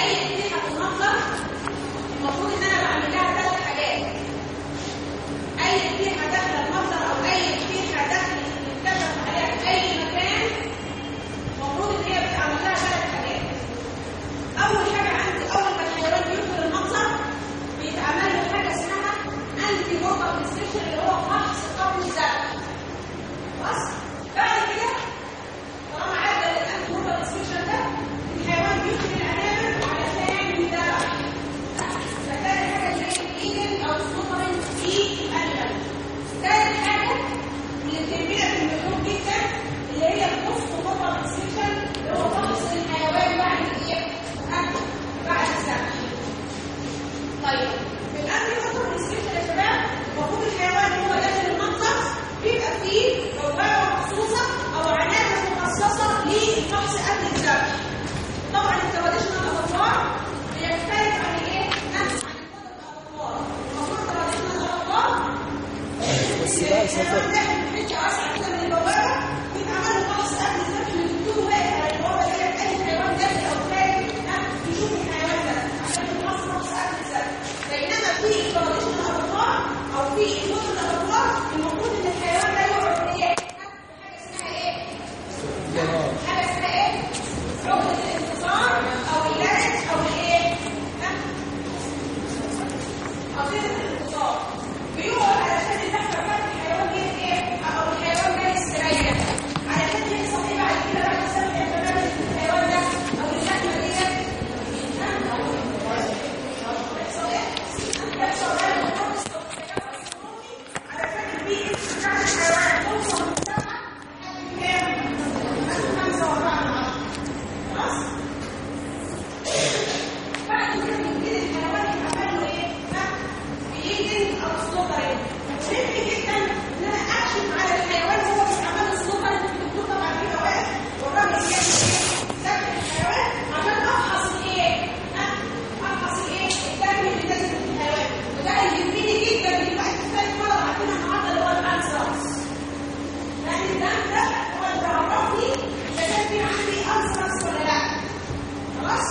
اي ذبيحه في المنظر المفروض ان انا بعمل لها ثلاث حاجات اي ذبيحه داخله المنظر او اي ذبيحه داخل يتكشف عليها في اي مكان المفروض ان هي بتعمل لها ثلاث حاجات اول حاجه عندي اول ما الحيوان بيدخل المنظر بيتعمل له حاجه اسمها انتي موتر ريستريكشن اللي هو فحص قبل الذبح بس بعد كده طالما عدى الانتي موتر ريستريكشن ده الحيوان بيدخل العنابر علشان يذبح فتاني حاجه اللي هي الايدن او السوبرين في القلب تالت حاجه اللي بتهمنا في المفهوم جدا اللي هي البوست موتر ريستريكشن اللي هو فحص الحيوان بعد الايه؟ بعد الذبح طيب في الامر يخطر السكيشن يا شباب المفروض الحيوان هو داخل المنطق بيبقى فيه بوابه مخصوصه او عنابر مخصصه للفحص قبل الذبح طبعا التراديشنال الاطفال بيختلف عن الايه؟ نفس عن الاطفال المفروض التراديشنال الاطفال بس بقى سافر الحيوان داخل في حته واسعه كده من البوابه بيتعمل له فحص قبل الذبح من الدكتور واقف على البوابه ديت اي حيوان داخل او خارج ها، يشوف الحيوان ده عشان يفحص فحص قبل الذبح بينما في التراديشنال الاطفال او في المدن الاطفال المفروض ان الحيوان ده يقعد في ايه؟ حاجه اسمها ايه؟ حاجه اسمها ايه؟ عقدة الانتصار او اللارج او الايه؟ ها؟ قصيدة الانتصار بيقعد علشان اللحمة بتاعت الحيوان دي ايه؟ او الحيوان ده يستريح علشان يحصل ايه بعد كده بعد سنة تماما الحيوان ده او اللحمة دي يحصل ايه؟ يحصل ايه؟ علشان البيئة بتاعت الحيوان توصل للسبعة لحد كام؟ خمسة وأربعة من عشرة خلاص؟ بعد كده بيبتدي الحيوان يتعمل له ايه؟ ها؟ بيجن او سلوترين مهم جدا ان انا اكشف على الحيوان وهو بيتعمل له سلوترين الدكتور طبعا بيبقى واقف والراجل بيعمل ايه؟ ذبح الحيوان عشان افحص الايه؟ ها؟ افحص الايه؟ الدم اللي نازل من الحيوان وده هيهمني جدا دلوقتي ثالث مره عندنا النهارده اللي هو الانسرس لان الدم ده هو اللي بيعرفني اذا كان في عندي انسرس ولا لا خلاص؟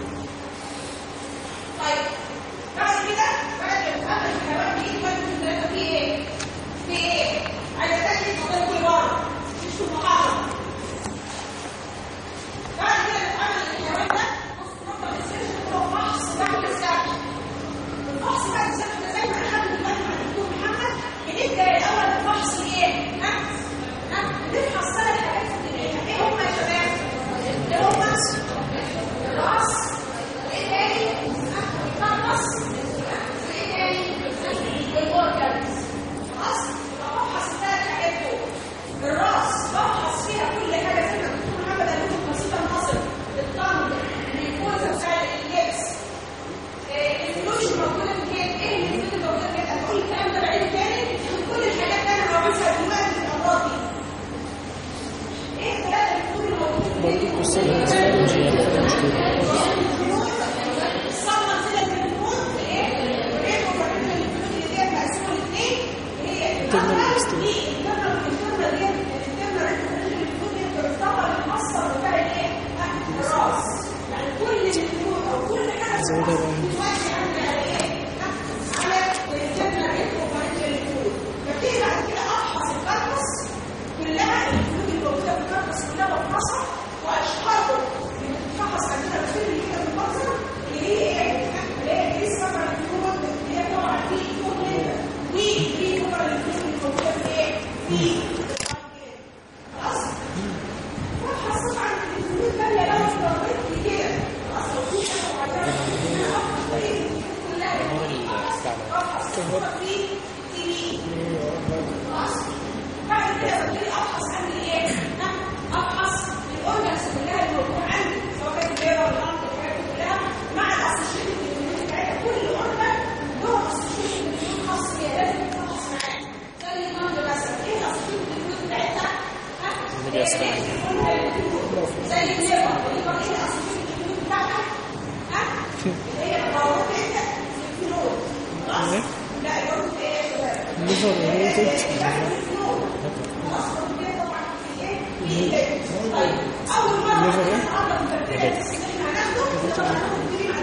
طيب بعد كده بعد ما تقابل الحيوان دي يبقى انت في ايه؟ في ايه؟ عايزه تاكل فضل كل بره مش في المحاضره بعد كده نتعامل الحيوان ده بص نقطه السيرش هو فحص بعد السبت الفحص بعد السبت ده زي ما اخدنا دلوقتي مع الدكتور محمد بنبدا الاول بفحص الايه؟ ها؟ ها؟ بنفحص ثلاث حاجات في الدنيا ايه هم يا شباب؟ اللي هم الراس وايه تاني؟ القفص وايه تاني؟ والاورجنز خلاص؟ يبقى بفحص الثلاث حاجات دول الراس بفحص فيها كل حاجه زي ما الدكتور محمد قال لكم بسيطه النظر الطن الجلوكوز بتاع اللبس الفلوس الموجوده في الجيب ايه الفلوس الموجوده في الجيب هقول الكلام ده بعيد تاني كل الحاجات اللي انا بعملها دلوقتي في الامراض دي ايه الثلاثه الفلوس الموجوده في الجيب برضه قصة الانسان الصدمه كده التليفون ايه وليه وبعدين الفلوس اللي ديت مقسومه لاثنين هي الترمينال الأول دي الترمينال والترمينال ديت الترمينال الفلوس دي بتعتبر المصدر بتاع الايه؟ الراس يعني كل الفلوس او كل حاجه في زودها الراس بقى. بتودي عندي على ايه؟ على الترمينال وبعدين الفلوس ببتدي بعد كده افحص الكربس كلها الفلوس الموجوده في الكربس كلها بفحصها واشهرهم اللي بتتفحص عندنا في كل كده في المنظر اللي هي ايه؟ اللي هي دي سبب الفلوس اللي هي طبعا في فلوس هنا وفي سبب الفلوس اللي موجوده في ايه؟ في خلاص؟ بفحص طبعا الفلوس غاليه قوي في ضربتي كده خلاص لو في حاجه معينه انا افحص ايه كلها افحص في تي خلاص بعد كده ببتدي افحص عندي ايه؟ ها؟ افحص الاورجنز كلها اللي موجوده عندي سواء كانت الليفر ولا القلب الحاجات دي كلها مع الاسوشيشن الكلينيك بتاعتها كل اورجن له اسوشيشن كلينيك خاص بيها لازم تفحص معاه زي القلب مثلا ايه الاسوشيشن الكلينيك بتاعتها؟ ها؟ اللي بيسمع. زي الليفر الليفر ايه الاسوشيشن الكلينيك بتاعتها؟ ها؟ اللي هي الروابط الفلويد خلاص؟ لا الروابط ايه يا شباب؟ الليفر ريليتد اول مره النهارده في التربيه احنا هناخده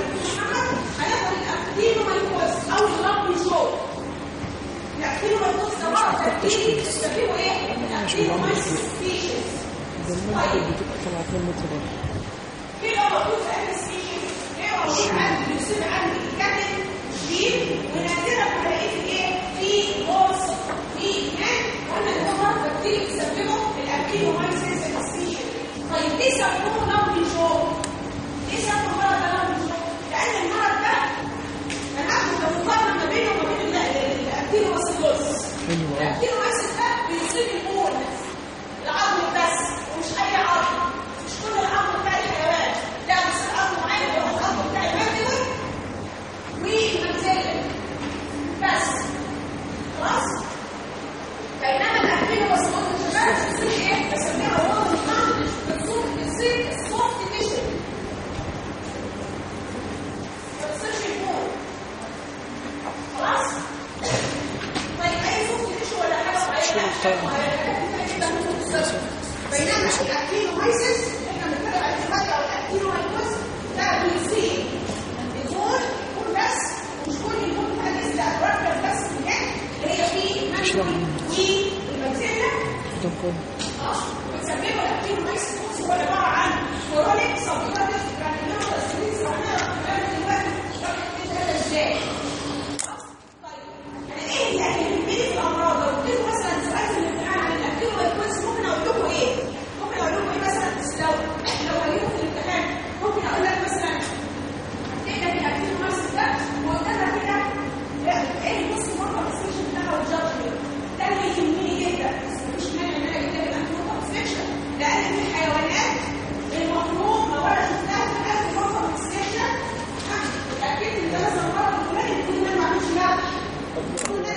دي بتسببه ايه؟ الاكتينومايسيس سبيشيز ده المادة اللي بتبقى طالعة من المتر في لو موجود في اي سبيشيز ايه موجود عندي بيصير عندي الكاتب شديد ونادرا ما لقيت ايه؟ في هورس في مان قلنا ان هو مرض بكتيريا بتسببه الاكتينومايسيس سبيشيز طيب ليه سموه لامبي شوك؟ ليه سموه المرض ده لامبي شوك؟ لان المرض ده هناخد مقارنه ما بينه وما بين الاكتينومايسيس ايوه اه الكيلوماسس ده بيصيب البول العظم بس ومش اي عظم مش كل العظم بتاع الحيوان لا بس العظم معين اللي هو العظم بتاع المنتج والمنزل بس خلاص بينما الكيلوماسس مش بيصير ايه بسميها هو بتصير بتصير السوفت تيشن ما بتصيرش البول خلاص طيب اي صوت تيشو ولا حاجه بينما الاكتينومايسيس احنا بنتكلم على دلوقتي او الاكتينومايكوس ده بيصيب البول البول بس مش كل البول بتاع لا الركبه بس هناك اللي هي في المنزل والمنزله ده كله اه بتسببه الاكتينومايسيس هو عباره عن كورونيك سبيراتيف جرانيولار سيريز واحنا هنعمل دلوقتي شرح كده ازاي ايه اللي يهمني في الامراض لو قلت لكم مثلا سؤال في الامتحان عن الاكتيف والكويس ممكن اقول لكم ايه؟ ممكن اقول لكم ايه مثلا لو لو هجيبه في الامتحان ممكن اقول لك مثلا هتبدا الاكتيف مارس ده وقدامها كده لا ايه النص مره السكشن بتاعها والجادجمنت ده اللي يهمني جدا مش معنى ان انا جبت لك الاكتيف سكشن لان في حيوانات المفروض لو انا شفتها في اخر فرصه في السكشن اتاكدت ان ده مثلا مرض فلاني يكون انا ما عملتش لا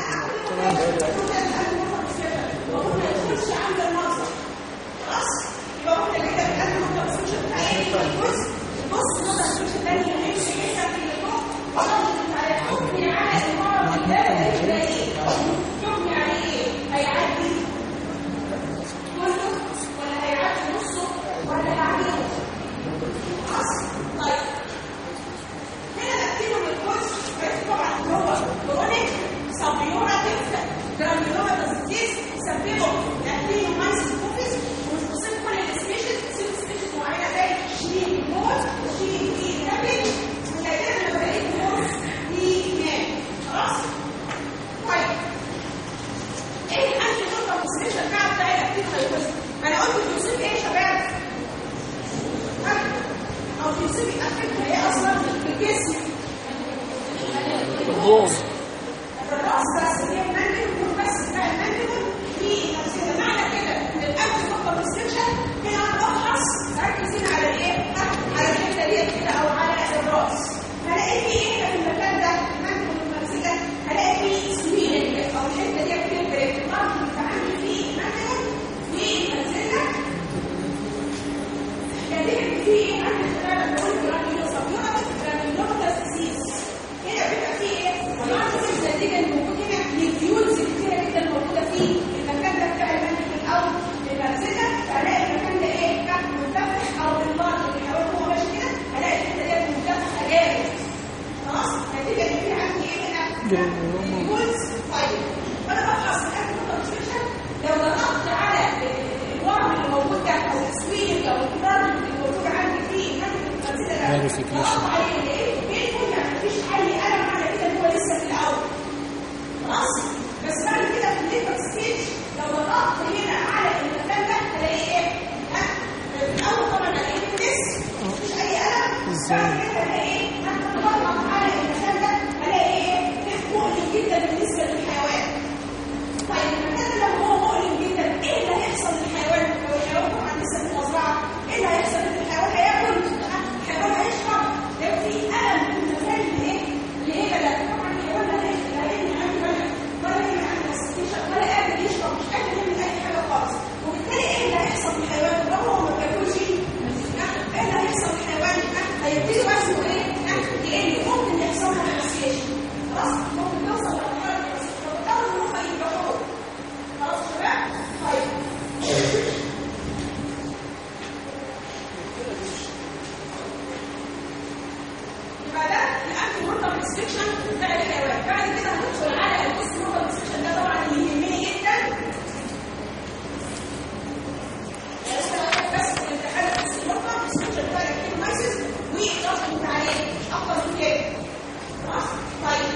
طيب هنا نكتبه من الكورس بس طبعا هو كرونيك سبيوراتيف جرانيولوما ديزيز يسببه نكتبه مايسيس كوفيس ومش بصير كل السبيشيز بتصير سبيشيز معينه زي شيء موت وشيء في رابط ونادرا لما بلاقي موت في مان خلاص؟ طيب ايه الانتي نورمال كونسنتريشن بتاع بتاع الاكتيف انا قلت بيصيب ايه يا شباب؟ او بيصيب الافكت هي اصلا الجسم الروم الراس بس هي المنتج يكون بس بتاع المنتج في نفسه معنى كده ان الانتي فوكال ريستريكشن هنا ببحث ركز هنا على ايه؟ على الحته ديت كده او على الراس هلاقي في ايه في المكان ده المنتج والمنسجه هلاقي في سويل او الحته ديت كده برضه بتعامل فيه المنتج في المنسجه كذلك في ايه عندك فعلا بقول جرانيولو سبيوراتيف جرانيولوما ديزيز هنا بيبقى في ايه؟ طبعا دي النتيجه اللي موجود هنا نيوكليولز كتيره جدا موجوده في المكان ده بتاع المنتج او المنسجه فهلاقي المكان ده ايه؟ كان منتفخ او بالبعض اللي حواليه هو ماشي كده هلاقي الحته ديت منتفخه جامد خلاص؟ النتيجه اللي في عندي ايه هنا؟ جرانيولوما. نيوكليولز طيب انا ببحث في الانتي لو ضغطت على الورم اللي موجود ده او السويل او الكرام اللي موجود عندي فيه المنتج ده Verification. ضغطت عليه لقيته بيدخل يعني مفيش اي الم على كده هو لسه في الاول خلاص بس بعد كده في الليفر ستيج لو ضغطت هنا على المكان ده هلاقي ايه؟ ها؟ في الاول طبعا هلاقي لسه مفيش اي الم إزاي؟ بعد كده هلاقي ايه؟ لما بضغط على المكان ده هلاقي ايه؟ مؤلم جدا بالنسبه للحيوان طيب المكان ده لو هو مؤلم جدا ايه اللي هيحصل للحيوان لو الحيوان طبعا لسه في المزرعه ايه اللي هيحصل للحيوان هياكل الحيوان هيشرب لو في الم في المكان اللي ايه اللي هي ده طبعا الحيوان لا هي- لا هي عنده ولا ولا هي عنده استيشن ولا قادر يشرب مش قادر يعمل اي حاجه خالص وبالتالي ايه اللي هيحصل للحيوان لو هو ما بياكلش ايه اللي هيحصل للحيوان هيبتدي وزنه ايه يقل ممكن يحصل له emaciation. خلاص ممكن توصل لمرحله emaciation. فبالتالي ان هم يذبحوه خلاص يا شباب طيب يبقى ده الانتي مورتال ريستريكشن بتاع الحيوان بعد كده هندخل على البوست مورتال ريستريكشن ده طبعا اللي يهمني جدا في اضافه عليه اكتر من كده خلاص طيب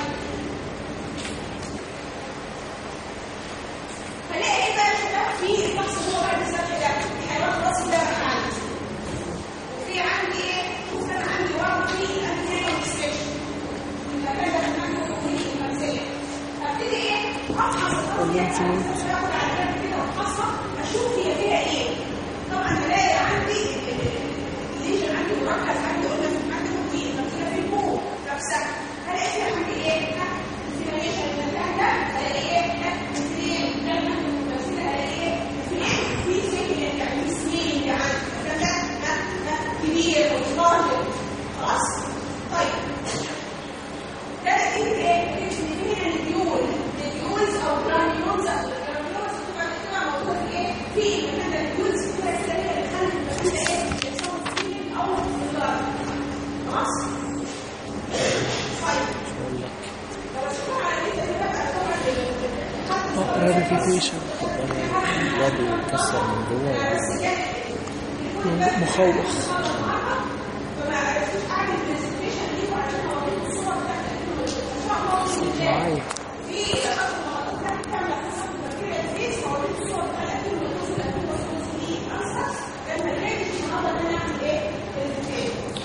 هلاقي ايه بقى يا شباب في الشخص هو بعد السبب ده الحيوان راس ده عندي وفي عندي ايه ممكن عندي ورم في الانتيريور ستيشن المكان ده كان عنده في المنزليه ابتدي ايه افحص الارض يعني باخد على جنب كده وافحصها اشوف هي فيها ايه طبعا هلاقي عندي الليجن عندي مركز عندي قلنا عندي ممكن نتيجه في البو نفسها هلاقي فيها عندي ايه انفلاميشن المكان ده هلاقي ايه انفلين ده الممثله هلاقي ايه انفلين في سكن يعني في سنين يعني المكان ده ده كبير وصغير خلاص طيب ده نتيجه ايه؟ نتيجه الديول الديولز او جرانيولز الجرانيولز بتبقى بتبقى موجوده في ايه؟ في المكان ده الديولز بتبقى كده هي اللي خلت المكان ده ايه؟ يحصل سكين او انفجار خلاص؟ طيب لو اشوفها على كده بقى طبعا الخط راديفيكيشن الواد يكسر من جوه بس كده مخوف فما عرفتش اعمل برزنتيشن ليه وعشان اوريكم الصور بتاعت ان شاء الله معايا في خطوه كامله في صف الماتيريال فيس اوريكم الصور بتاعت الاكل والرز والاكل والرز دي انسى لما نلاقي النهارده ان انا اعمل ايه؟ برزنتيشن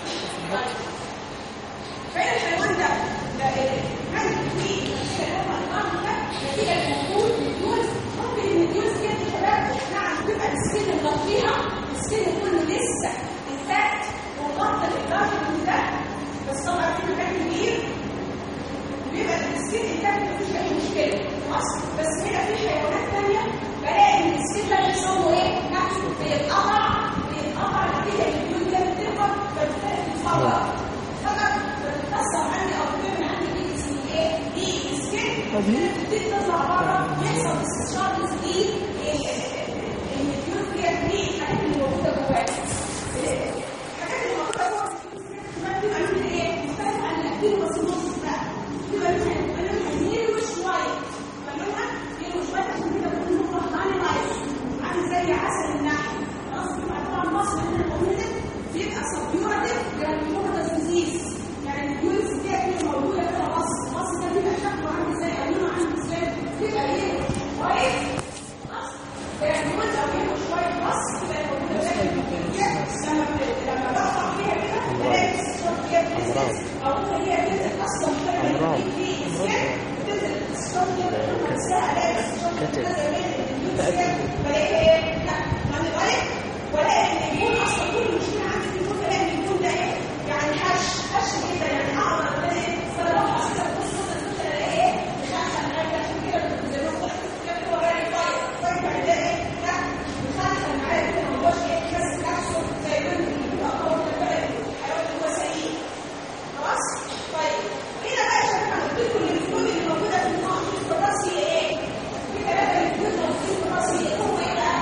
فين الحيوان ده؟ ده عندي فيه نتيجه هو الامر ده نتيجه لوجود الديوز ممكن ان الديوز دي يا شباب نعم تبقى السن مغطيها السن كله لسه انتاكت ومغطى الادراج من ده بس طبعا في مكان كبير بيبقى السن انتاكت مفيش اي مشكله خلاص بس هنا في حيوانات ثانيه بلاقي ان السن ده بيحصل له ايه؟ نفسه بيتقطع بيتقطع نتيجه الديوز دي بتكبر فبالتالي بتتفرغ فقط بتتأثر عندي او بتعمل عندي دي اسمه ايه؟ دي سكين بتبتدي تطلع بره يحصل استشار دي ان الفلوس ديت دي الحاجات اللي موجوده جواها الحاجات اللي موجوده جوه الفلوس ديت بتبقى لونها ايه؟ مختلفه عن الاكل بس نص بقى بتبقى لونها لونها يلو شويه فلونها يلو شويه عشان كده بنقول لهم رحماني لايف عامل زي عسل النحل خلاص بيبقى طبعا مصر هنا المؤمنه بيبقى سبيورتيف جرانيولوس ديزيز يعني الفيروس دي بتبقى موجوده كده مصر مصر ده بيبقى شكله عامل ازاي او لونه عامل ازاي بيبقى ايه كويس خلاص جرانيولوس او يلو شويه مصر بتبقى موجوده زي لما لما بقطع فيها كده بلاقي الصوت فيها بتنزل او هي بتنزل اصلا أمراض. في السكان بتنزل الصوت كده نفسها الاقي الصوت كتب. نازل من السكان بلاقيها ايه لا خلي بالك ولا ان يكون اصلا كل مشكله عندي في الجون بلاقي ان الجون ده ايه يعني هش هش كده يعني اقدر ان انا ايه فلو حسيت بص بص بص الاقي ايه مش احسن حاجه عشان كده زي ما قلت كده هو راني فاير فاير يعني ده ايه لا مش احسن معايا كده ما هوش ايه ماسك نفسه زي ما انت بتقول اقوى من البلد الحيوان اللي هو سليم خلاص طيب هنا بقى يا شباب انا قلت لكم ان الفلويد اللي موجوده في المخ في الراس هي ايه؟ في ثلاثه الفلويد موجودين في الراس هي هم ايه بقى؟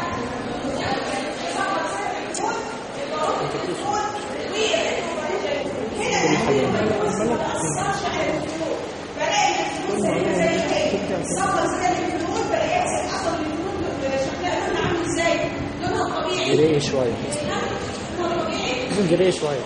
جري شوية جري شوية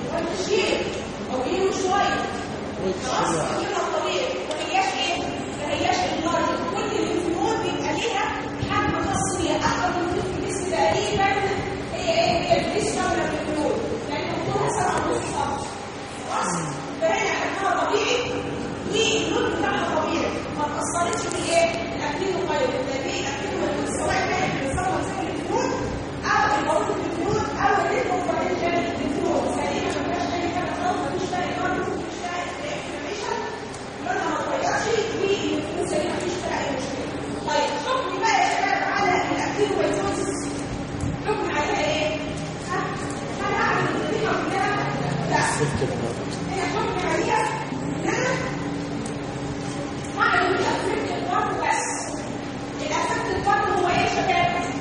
فهنا حجمها طبيعي واللون بتاعها طبيعي ما تأثرتش بالايه؟ الاكلين الغير لان الاكلين واللون سواء كان بيصور زي الفنون او البارود الفنون او الريتم فارنجال الفنون سليمه ما فيهاش اي حاجه خالص ما فيش فيها ايقاع ما فيش فيها انفلاميشن لونها ما اتغيرش والفنون سليمه ما فيش فيها اي مشكله. طيب حكم بقى يا شباب على الاكلين والفنون حكم عليها ايه؟ ها؟ هل اعمل الطريقه كلها؟ لا سلك النار هي حكم عليها ان انا هعمل الافكت الفرد بس الافكت الفرد هو ايه يا شباب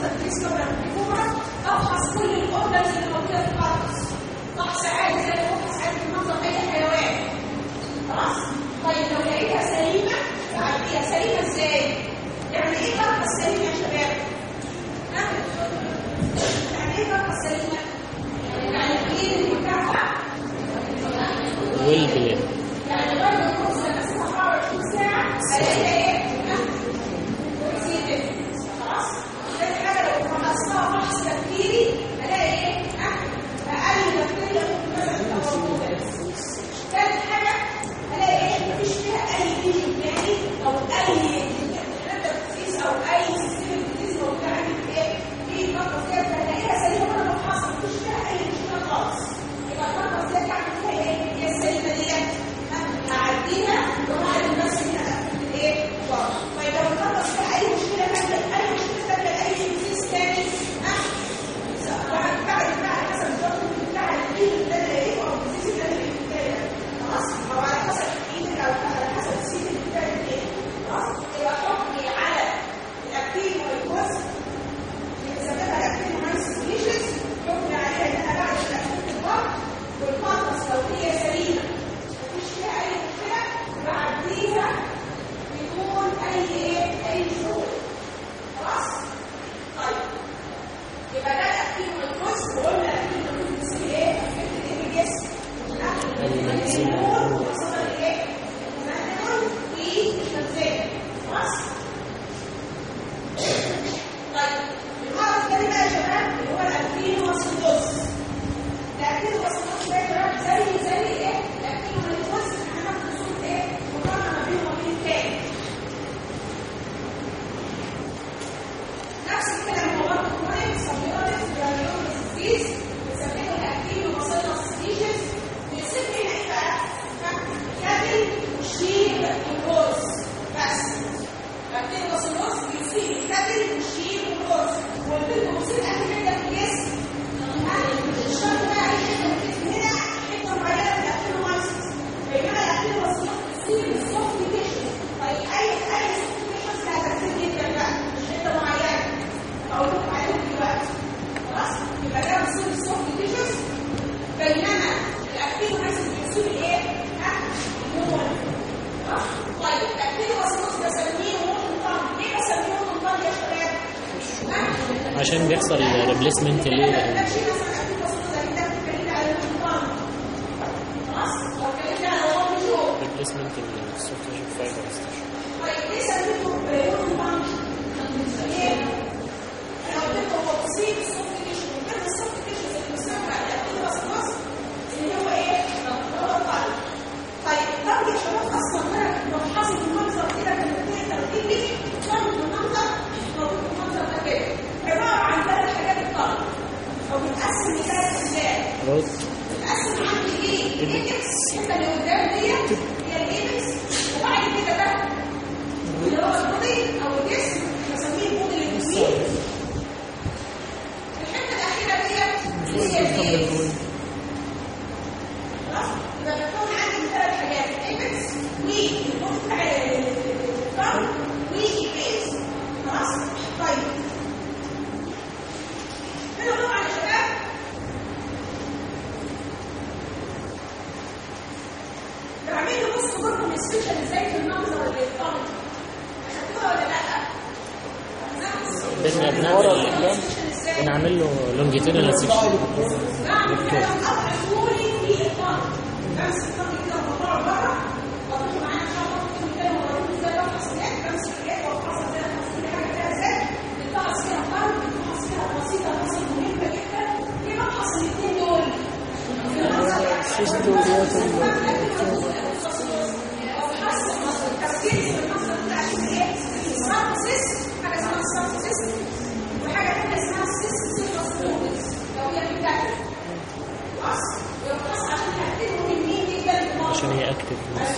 مصدر الكيس قبل الكبرى افحص كل الاوردرز اللي موجوده في القفص فحص عادي زي ما بفحص عادي في منظر اي حيوان خلاص طيب لو لقيتها سليمه بعديها سليمه ازاي؟ يعني ايه فرقه السليمه يا شباب؟ ها؟ يعني ايه فرقه السليمه؟ يعني ايه بتاعها؟ والبلين يعني برضه الكورس لما اسمها 24 ساعه الاقيها ايه؟ ها؟ نسيت خلاص؟ تاني حاجه لو فحصتها فحص تفكيري الاقي ايه؟ ها؟ اقل بكتيريا ممكن مثلا تبقى موجوده ثالث حاجة ألاقي إيه مفيش فيها أي فيجن تاني أو أي تنفيذ أو أي سيستم تنفيذ موجودة عندي في إيه في فقرة كده فلاقيها سليمة وأنا بفحص مفيش فيها أي مشكلة خالص يبقى الفقرة دي أعمل فيها إيه؟ هي السليمة ديت هعديها وهعمل بس هنا أقفل إيه؟ بره طيب لو الفقرة فيها أي مشكلة تانية أي مشكلة تانية أي تنفيذ تاني ها؟ بعد بعد بعد حسب الضغط بتاع الفيجن ده اللي إيه أو التنفيذ ده اللي بيتكلم خلاص او على حسب ايدك او على حسب السيت اللي بتعمل ايه خلاص يبقى حكمي على الاكتيف والكوز اللي بسميها الاكتيف مايس سوليوشنز حكمي عليها انها بعد الاكتيف الضغط والفانتس لو هي سليمه مفيش فيها اي مشكله بعديها بدون اي ايه اي شغل خلاص طيب يبقى ده الاكتيف والكوز وقلنا الاكتيف والكوز بيسميه ايه؟ افكت ايه الجسم نفس الكلام هو برضه كرونيك سبيورتيف جرانيولوس ديزيز بنسميه الاكتيف وصلنا ستيشنز بيصير هنا ايه بقى؟ كابل وشيل والروز بس الاكتيف وصلنا بيصير كابل وشيل والروز والبنت بتصير اخر حته في الجسم الشرط بقى اي حته في الجسم هنا حته معينه من الاكتيف بينما الاكتيف وصلنا بتصير السوفت تيشن طيب اي اي سوفت تيشن لها تاثير جدا بقى مش حته معينه اقول لكم عليهم دلوقتي خلاص يبقى ده بيصير السوفت تيشنز بينما الاكتيف نفسه بيصير ايه؟ ها؟ نور خلاص؟ طيب الاكتيف وصلت بسميه ممكن طن ليه بسميه ممكن طن يا شباب؟ ها؟ عشان بيحصل ريبليسمنت ما ليه تقدرش مثلا الاكتيف وصلت زي ده اتكلمنا على ممكن طن خلاص؟ لو اتكلمنا على ممكن شو ريبليسمنت السوفت فايبر طيب ليه سميته ممكن طن؟ ليه؟ انا قلت لكم هو تصيب السوفت تيشن وكان السوفت تيشن اللي بيسمى الاكتيف وصلت اللي هو ايه؟ هو القلب. طيب الضغط يا شباب اصلا انا لو حاصل المنظر كده من الدنيا ترتيبي ضغط المنظر موجود المنظر ده كده عباره عن ثلاث حاجات الضغط او بيتقسم لثلاث اجزاء روت بيتقسم عندي ايه؟ الايبكس الحته اللي قدام ديت هي الايبكس وبعد كده بقى اللي هو البودي او الجسم بسميه البودي الانجليزي الحته الاخيره ديت هي الايه؟ خلاص يبقى بيكون عندي ثلاث حاجات الايبكس والبوت بتاع الفرد والبيز خلاص طيب هنا طبعا يا شباب بعمل له بص برضه سبيشال ازاي في المنظر اللي يطلع اخدتوها ولا لا؟ احنا بنعمل بنعمل له لونجيتودينال سيكشن بعمل كده قطع طولي في الطن بمسك الطن كده وبطلع بره واطلع معايا ان شاء الله ممكن كده ووريكم ازاي بفحص اليد بمسك اليد وافحصها ازاي افحص كل حاجه فيها ازاي بتفحص فيها الطن بتفحص فيها بسيطه بسيطه مهمه جدا ليه بفحص الاثنين دول؟ بفحص التركيز في المصدر بتاع ايه؟ السمارت سيس حاجه اسمها السمارت سيس وحاجه ثانيه اسمها السيس سيس لو هي في الكتف خلاص يبقى عشان تحدد مهمين جدا في الموضوع عشان هي اكتف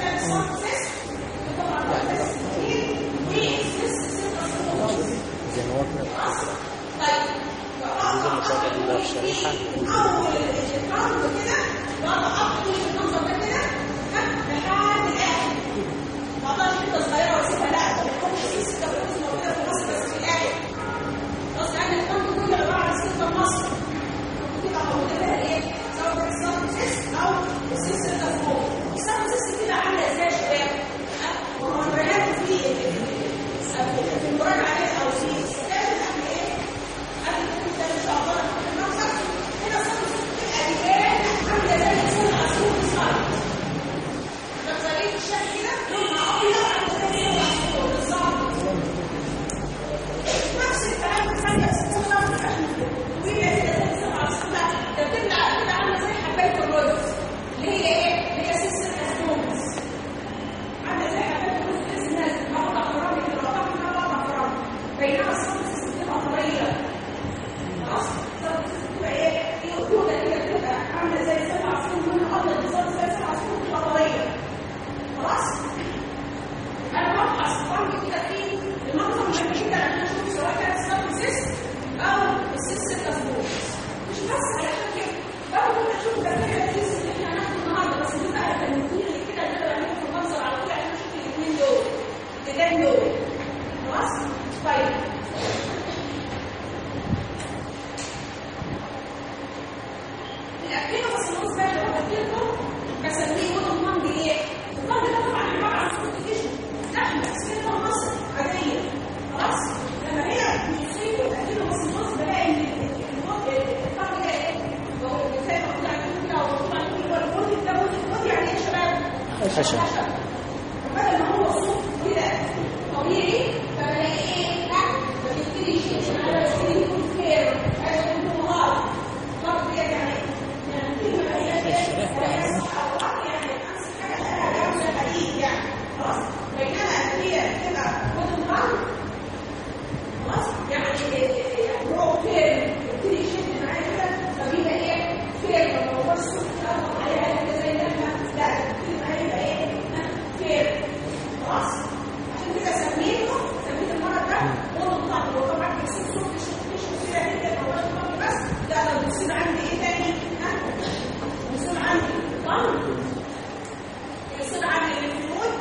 بدل ما هو صوت كده طبيعي فبلاقي ايه لا ما بيبتديش انا ببتدي يكون خير عايز يكون غلط غلط دي يعني يعني كلمه ما هياش يعني امسك حاجه لها جوز الحديد يعني خلاص بينما هي كده كود غلط خلاص يعني هو خير يبتدي يشد معايا كده فبيبقى ايه خير لما هو بس عليها كده زي ما احنا لا يبتدي معايا يبقى ايه خير خلاص عشان كده سميته سميت المرض ده هو الضغط هو طبعا بيصير صوت مش مش مصير كده هو الضغط بس لا ده بيصير عندي ايه تاني ها بيصير عندي ضغط بيصير عندي الفلود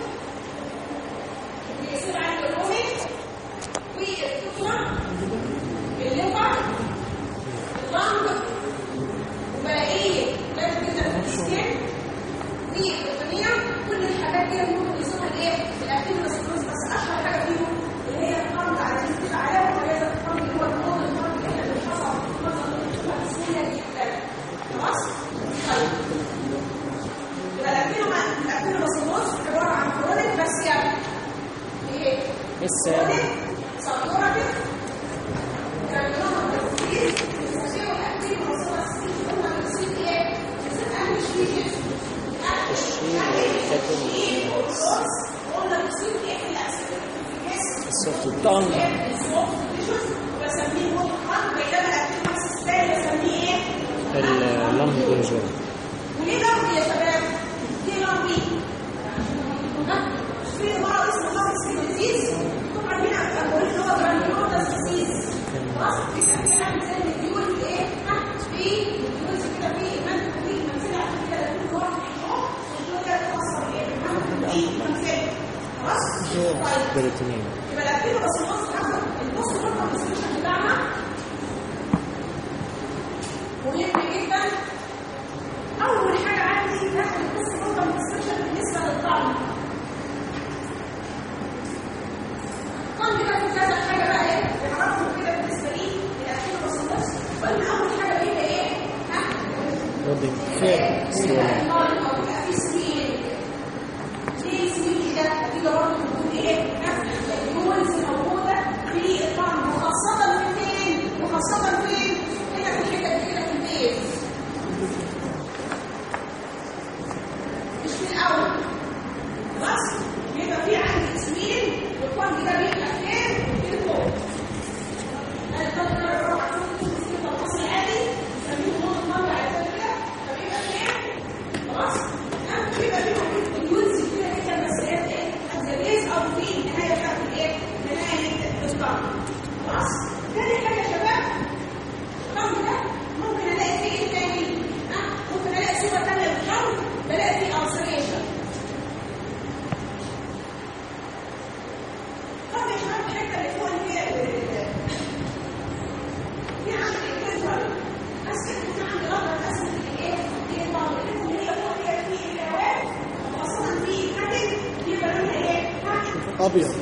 بيصير عندي الرومي والكتله الليفر اللنج وبلاقيه لازم جدا في السكين في البطانية كل الحاجات دي ممكن يصيرها الايه؟ الاكتيف ريسبونس بس اشهر حاجه فيهم اللي هي القرض على اللي بتبقى عليها وهي القرض اللي هو الموضوع المرض اللي احنا بنحصل مثلا بنشوفها في السنه دي خلاص؟ طيب يبقى الاكتيف ريسبونس عباره عن كرونيك بس يعني ايه؟ بس كرونيك ساتوراتيف جرانيولوما ديزيز بيصير الاكتيف ريسبونس هم بيصير ايه؟ بيصير انهي شيء الصوت الطن اللمب كونجور وليه لمبي يا شباب؟ ليه لمبي؟ في مرض اسمه لمب سيلوزيز طبعا هنا بقول ان هو جرانيولوما ديزيز خلاص بيبقى في عامل زي الديول في ايه؟ في ديول كده في منفذ في منزله كده كل واحد يحطه والديول ده توصل ايه؟ في منزله خلاص؟ طيب بريتونين يبقى الاكتيف بس النص هاخد النص برضه الديسكشن بتاعنا مهم جدا اول حاجه عندي هاخد النص برضه الديسكشن بالنسبه للطعم الطعم ده في كذا حاجه بقى ايه نعرفهم كده بالنسبه لي الاكتيف بس النص قلنا اول حاجه بيبقى ايه؟ ها؟ رودي خير سوالف وخاصة فين؟ وخاصة فين؟ هنا في الحتة دي كده في البيت. مش في الأول. خلاص؟ يبقى في عندي اسمين والفرد ده بيبقى فين؟ في الفوق. الفرد ده بيروح على فوق في الفصل العادي يسميه نقطة مرة على كده فبيبقى فين؟ خلاص؟ ها؟ بيبقى فيه اليونز كتيرة جدا بس هي ايه؟ الزبيز أو في النهاية بتاعت الايه؟ نهاية الإصدار. خلاص؟ تاني حاجة يا شباب الرمل ده ممكن ألاقي فيه ايه تاني؟ ها؟ ممكن ألاقي صورة تانية للرمل بلاقي فيه ulceration. طب يا شباب الحتة اللي فوق اللي هي في عندي الكنترول بس كده في عندي غلطة بس اللي ايه؟ هي الطاولة اللي هي فوق هي في الهواء وخاصة في الكتل بيبقى لونها ايه؟ ها؟ ابيض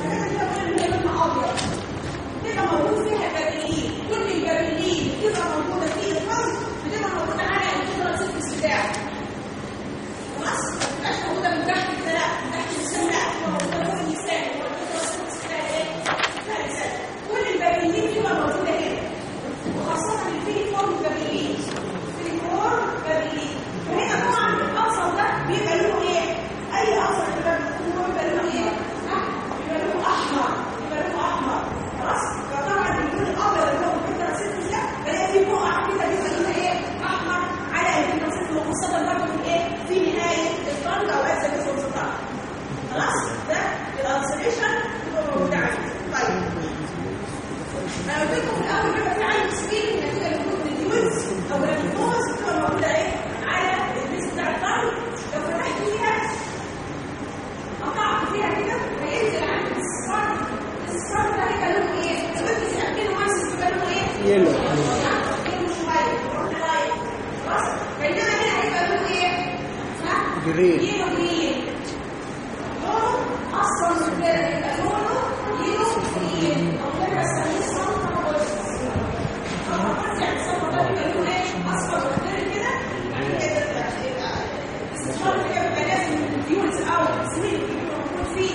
بتبقى موجود فيها البابلين كل البابلين بتبقى موجوده في الفرد بتبقى موجوده على الجدران ست بتاعه خلاص ما تبقاش موجوده من تحت كده لا من تحت اللسان لا هو موجوده فوق اللسان هو الجدران ست بتاعه ايه؟ بتاع اللسان كل البابلين بتبقى موجوده هنا وخاصه الفيليفورم بابلين فيليفورم بابلين وهنا طبعا الاقصر ده بيبقى لونه ايه؟ اي اقصر كده بيبقى لونه ايه؟ ها؟ بيبقى لونه احمر بيبقى لونه احمر خلاص فطبعا اللون الابيض اللي هو الفكره ست ده بلاقي فيه بقع كده بيبقى لونها ايه؟ احمر على الفكره ست وخاصه برضه في ايه؟ في نهايه الفرد او اجزاء جسم السلطان خلاص ده الالسريشن بتبقى موجوده عندي طيب انا قلت لكم في الاول بيبقى في عندي سبيل نتيجه لوجود الديوز او الريفوز بتبقى موجوده ايه؟ على البيس بتاع الفرد لو فتحت فيها قطعت فيها كده هينزل عندي السكار السكار ده هيبقى لونه ايه؟ لو انت سالتني مايسس بيبقى لونه ايه؟ يلو يلو شويه يروح لايت خلاص بينما هنا هيبقى لونه ايه؟ ها؟ جرين يلو جرين لونه اصفر من كده يبقى لونه يلو جرين او كده بسميه صنطه بوليس صنطه يعني صنطه ده بيبقى لونه ايه؟ اصفر من كده يعني كده يبقى الاستثمار اللي بيبقى لازم الفيولز او السمين اللي بيبقى موجود فيه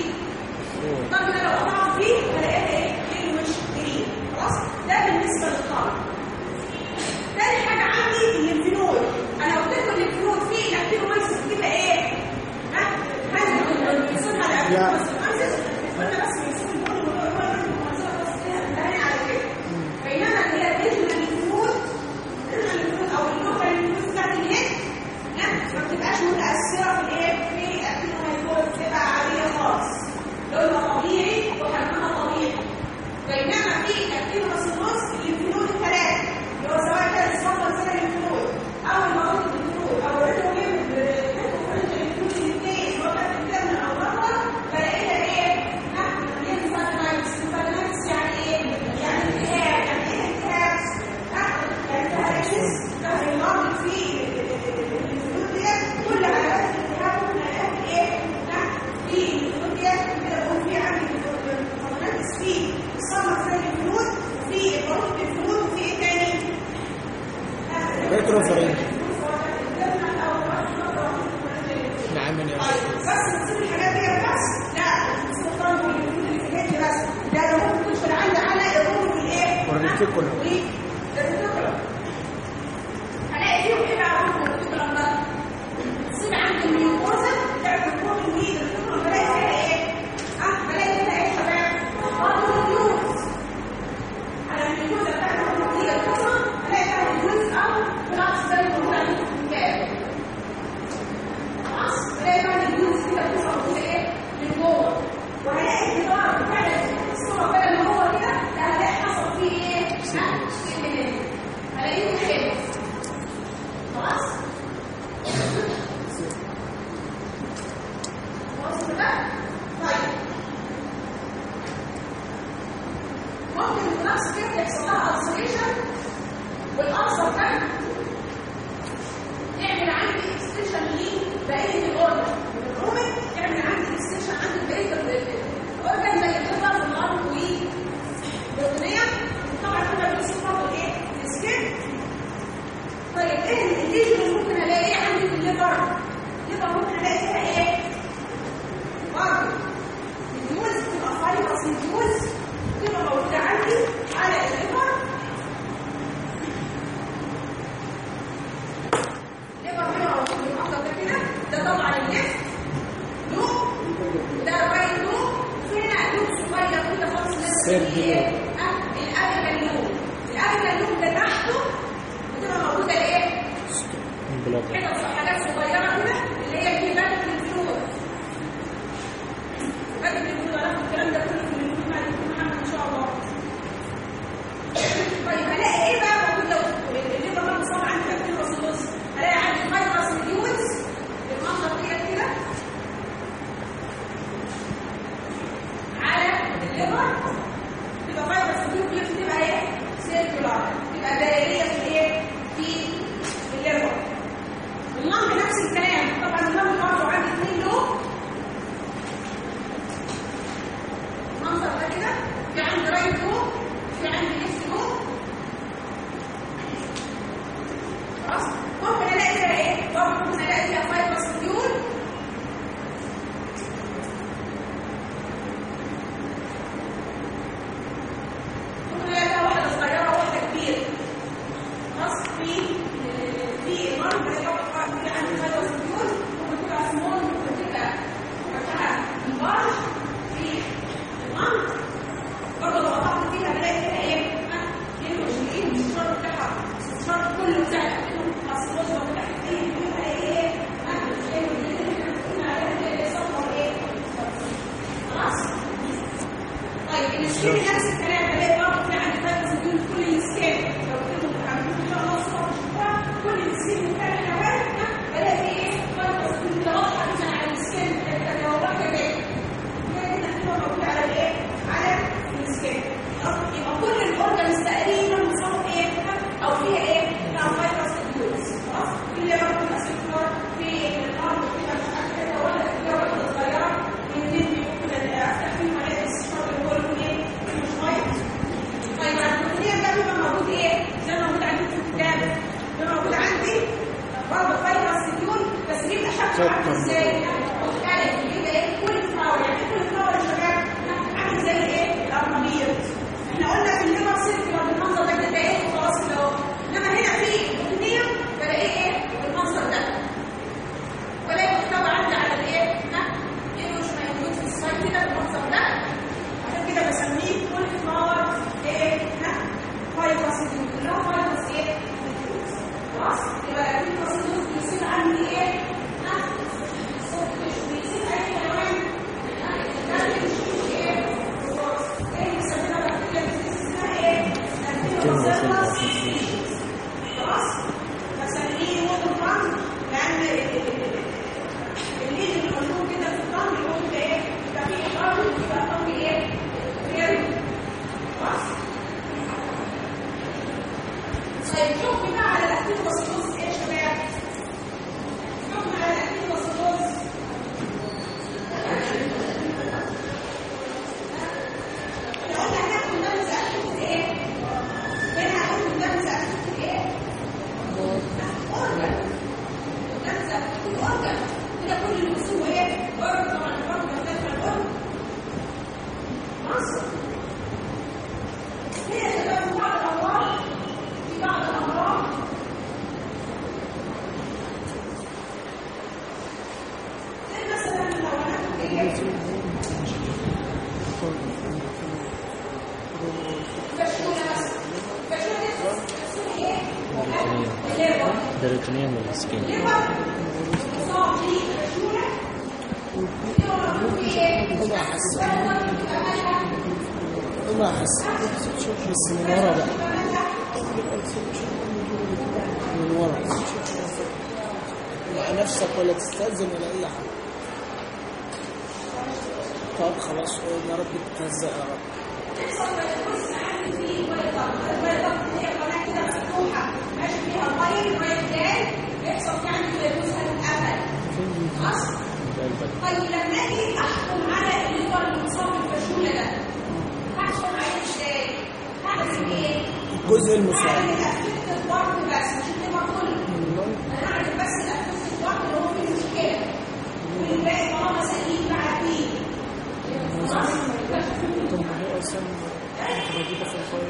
قلنا بس بيشوف البول والبول هو المنظره بس كده انتهينا على كده بينما اللي هي الريجنال ليمفود الريجنال ليمفود او اللوكال ليمفود بتاعت اليد لا ما بتبقاش متاثره في الايه في الكينوهايبول بتبقى عاديه خالص لونها طبيعي وحجمها طبيعي بينما في الكينوهايبول الليمفود الثلاثه اللي هو سواء كان اسمها سنه ليمفود او المواد الليمفود او الريتوميم الليمفود الاثنين اللي هو كان الترم او الرقم فلاقيها ايه؟ نحن ليمفادينايتس ليمفادينايتس يعني ايه؟ يعني التهاب يعني ايه التهاب؟ يعني التهاب ده المرض فيه الفلوس ديت كل علامات الالتهاب ممكن الاقيها ايه؟ في الفلوس ديت كده بقول في عندي فضلات في الصمت زي الفلوس وفي البروت الفلوس وفي ايه تاني؟ ريتروفرين نعم يا طيب بس نسيب الحاجات دي بس لا نسيب الطرد والفلوس اللي في الحته بس لا ده ممكن تدخل عندي على الروم والايه؟ والريتيكولم. والريتيكولم هلاقي فيهم ايه بقى الروم والريتيكولم ده؟ نسيب عند الميوكوزا بتاعت الروم الميد الريتيكولم بلاقي فيها ايه؟ اه بلاقي فيها ايه يا شباب؟ برضه الفلوس على الميوكوزا بتاعت الروم الميد الريتيكولم هلاقي فيها الفلوس او بالعكس زي ما موجود عندكم في الكتاب خلاص بلاقي بقى الفلوس كده بتوصل ايه؟ من جوه وهلاقي الجدار بتاع الصوره بدل ما هو كده لا هلاقي حصل فيه ايه؟ ها؟ سيكنين. هلاقيه حلو خلاص؟ خلاص كده؟ طيب ممكن النقص كده يحصل لها ulceration والألسر ده يعمل عندي اكستنشن لبقيه الاورجن الرومن يعمل عندي اكستنشن عند بقيه الاورجن زي الليفر واللنج والبطنيه طبعا كنا بنشوف برضه ايه السكين طيب ايه الليجن اللي ممكن الاقيه عندي في الليفر الليفر ممكن الاقي فيها ايه برضه الديوز بتبقى فايبرس الديوز بتبقى موجوده عندي على الليفر ليبر هنا او في الأفضل ده كده ده طبعا الليفت لوب ده رايت لوب وفي هنا لوب صغير كده خالص لسه سير فيه ايه؟ آه، الأبيكال لوب الأبيكال لوب ده تحته بتبقى موجودة ايه؟ بلاد كده حاجات صغيرة كده اللي هي دي باك الفلويد باك الفلويد هناخد الكلام ده كله في الفلويد مع الدكتور محمد إن شاء الله طيب هلاقي ايه بقى موجود لو اللي بقى مصاب عندي كابتن الرصاص هلاقي عندي فايبرس مليونز المنظر كده كده على الليفر تبقى فايبرس مليونز تبقى ايه سيركولار تبقى دائريه في الايه في الليفر اللنج نفس الكلام طبعا اللنج برضه عندي اثنين لوب المنظر ده كده في عندي رايت لوب في عندي ليفت لوب خلاص ممكن الاقي فيها ايه برضه ممكن الاقي فيها فايبرس ديول ممكن الاقي فيها واحده صغيره وواحده كبيره خلاص في في المرض اللي هو في عندي فايبرس ديول ممكن تبقى سمول ممكن تبقى وقتها لارج في المرض برضه لو قطعت فيها بلاقي فيها ايه؟ ها؟ ينقش الايد الشر بتاعها الشر كله بتاع الاكل مصروف ولا ايه فيها ايه؟ ها؟ ايه اللي احنا قلنا عليها اللي يصور ايه؟ خلاص؟ طيب السكين نفس الكلام بلاقي برضه في عندي فايبرز دول كل السكين لو كنتوا متعلمين ان شاء الله الصور شفتها كل السكين بتاع الحيوان ها؟ بلاقي فيه ايه؟ فايبرز دول كده واضحه كده على السكين لو واحده كده كده هتبقى موجوده على الايه؟ على السكين يبقى كل الاورجنز تقريبا مصاب ايه؟ او فيها ايه؟ فيها فايبرز ديوز خلاص؟ في الليفر في السكر في الارض كده مش عارف كده ولا كده واحده صغيره الاثنين بيبقوا كده افتح فيهم عليه السكر اللي هو لون ايه؟ مش وايت مثلا عارفين خلاص فسميه ووتر بامب لان الليد اللي موجود كده في الطنج اللي هو كده ايه يبقى فيه حرب يبقى الطنج ايه غير خلاص طيب شوف بقى على الاكتيف باسيلوز ايه يا شباب شوف على الاكتيف باسيلوز لو قلنا هناخد درس اكتيف ايه هنا هناخد درس اكتيف ايه اورجن درس اكتيف اورجن كده كل اللي بيسوه ايه اورجن طبعا الاورجن بتاعت الاورجن مصر هي يا شباب في بعض الامراض في بعض الامراض زي مثلا لو هناخد ايه فشوله مثلا فشوله اسمها ايه؟ الليبر دريتونيوم والسكين الليبر مصاب فيه فشوله الليبر مكتوب فيه ايه؟ ما احس بس من ورا بقى من ورا مع نفسك ولا تستأذن ولا اي حاجه طب خلاص قول يا رب تتهزق يا رب ماشي فيها الميه الميه جاي يحصل يعني كده جزء الامل خلاص طيب لما اجي احكم على الليفر المصاب بالفشوله ده هحكم عليه ازاي؟ هعمل ايه؟ الجزء المصاب هعمل الافكتيف بارت بس مش الليفر كله انا هعمل بس الافكتيف بارت اللي هو فيه مشكله والباقي طالما سليم بعدين خلاص طب ما هي اصلا موجوده في الفايل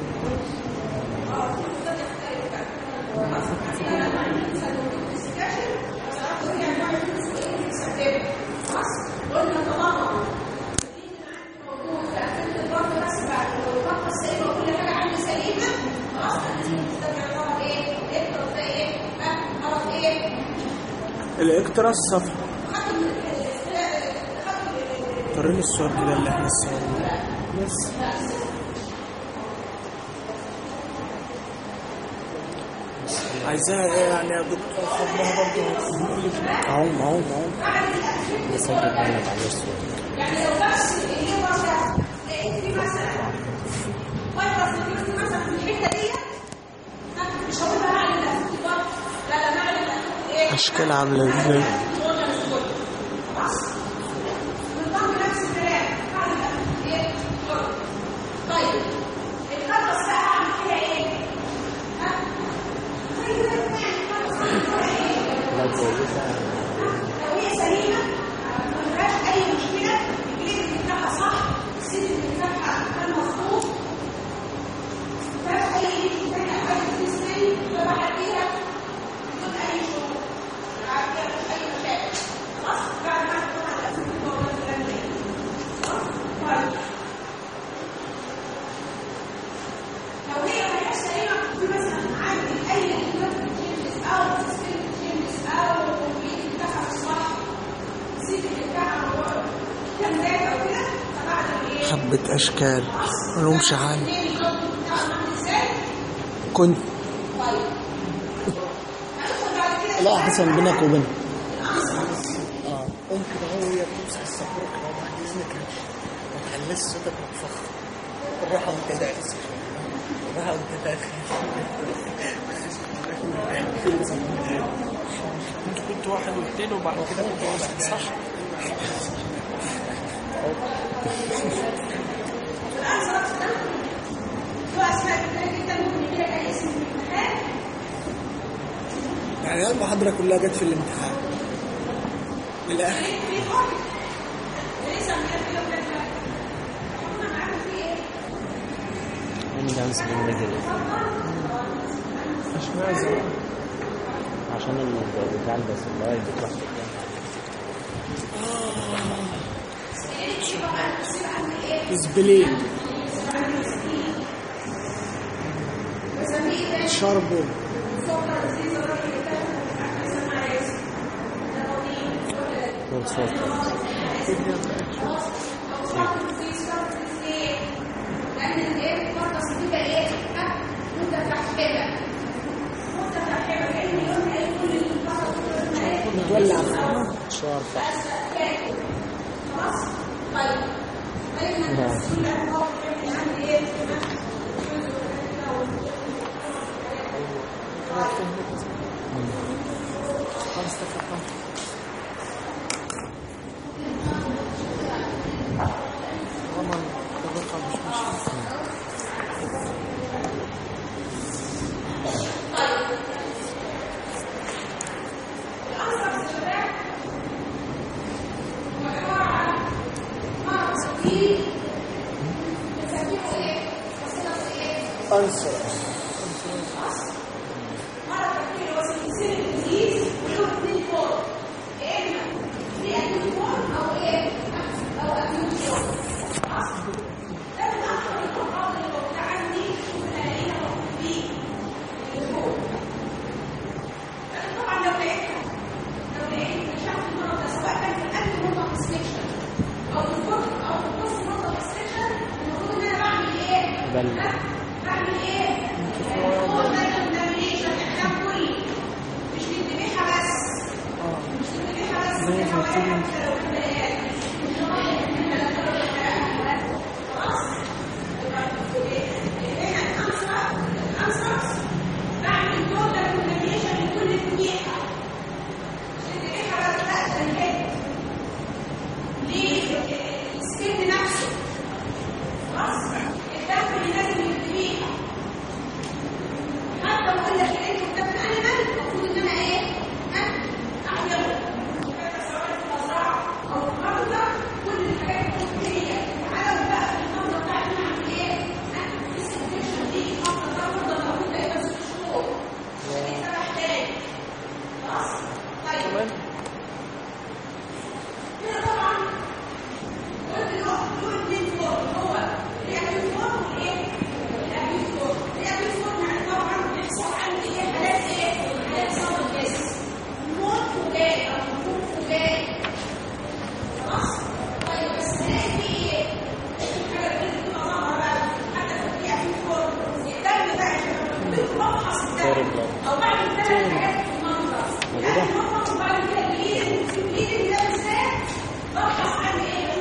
قلنا طالما موجود في أكلة البطن بس بعد لو البطن السليمة وكل حاجة عندي سليمة خلاص ده يعتبر ايه؟ اكتر ده ايه؟ ها؟ مرض ايه؟ الاكترا الصفر خدت من خدت وريني الصور كده اللي احنا صورناها بس عايزاها ايه يعني يا دكتور خدناها برضه اهو اهو اهو بس انت ما تعملش يعني لو بس الليبر ده لقيت فيه مثلا فيروس نيوكليس مثلا في الحته ديت ها، مش هقول بقى اعمل الاختبار لا لا ما اعمل ايه اشكال عامله ازاي خلاص بالضبط نفس الكلام اعمل ايه طيب الفيروس بقى اعمل فيها ايه؟ ها؟ زي كده يعني الفيروس اعمل فيها ايه؟ لا كويسة لو هي سليمة ما فيهاش أي مشكلة الجلد بتاعها صح السن بتاعها كان مظبوط ما فيهاش أي بتاعها حاجة في السن تبع فيها بدون أي شروط بعد كده مفيش أي مشاكل خلاص بعد ما طبعا لازم تطور الكلام ده خلاص طيب لو هي ما هياش سليمة في مثلا عندي أي كلمات تشينجز أو سيستم تشينجز أو البيت بتاعها مش صح السيت بتاعها هو كان زاد أو كده فبعد الإيه؟ حبة اشكال ملهمش حل الاثنين الجلد بتاعهم عامل إزاي؟ كنت طيب هندخل بعد كده لا حسن بينك وبينها اه قوم كده هو هي بتمسح السبورة كده بعد اذنك ما تخليش صوتك متفخر بالراحة وانت داخل بالراحة وانت داخل انت كنت واحد واثنين وبعد كده كنت واحد صح؟ الآن صرفنا له أسماء كتيرة جدا ممكن يجي لك أي اسم في الامتحان يعني المحاضرة كلها جت في الامتحان من الآخر في فرق ليس من كده ولا كده حكمنا معاكم في إيه؟ من دانس بالمجل اشمعنى عشان ال- بتاع البس اللايف بتروح اسبلين شربو والصوت لأن الإيه؟ فرصة بتبقى إيه؟ ها؟ اللي عارفه شعر فحم خلاص طيب طيب ما نعم. تقول لك هو بيعمل عندي ايه خلاص تفهم طالما الرقم مش ماشي أنصر طبعا لو لقيتها لو لقيت اكتشفت المرض ده سواء كان في قبل مرضى السكشن او في الفرق او في نص مرضى السكشن المفروض ان انا بعمل ايه؟ بل بعمل ايه؟ هو ده الاكزامينيشن احكام كلي مش للذبيحه بس مش للذبيحه بس زي ما تيجي خلاص هنا الانسر الانسرز بعمل كل الاكزامينيشن لكل ذبيحه مش للذبيحه بس لا ده الهيد ليه السكن نفسه خلاص الدم اللي لازم يديها حتى لو قلنا في انت قدام الانيمال المفروض ان انا ايه ها احيره سواء في المزرعه او في المرضى كل الحاجات دي هي تعالوا بقى في المرضى بتاعتنا نعمل ايه ها السكشن دي المرضى ده مرضى موجود بقى ست شهور دي سبع تاني خلاص طيب تمام هنا طبعا قلت له دول اتنين فورم هو الابيوت فورم والايه؟ الابيوت فورم الابيوت فورم يعني طبعا بيحصل عندي ايه حالات ايه؟ حالات صدر بس موت فجائي او موت فجائي خلاص؟ طيب بس هلاقي في ايه؟ الحاجه اللي بتبقى ظاهره بقى حتى في الابيوت فورم الدم بقى لما بفحص الدم او بعمل ثلاث حاجات في المنظر يعني المنظر وبعد كده البليدنج في البليدنج ده بالذات ببحث عن ايه؟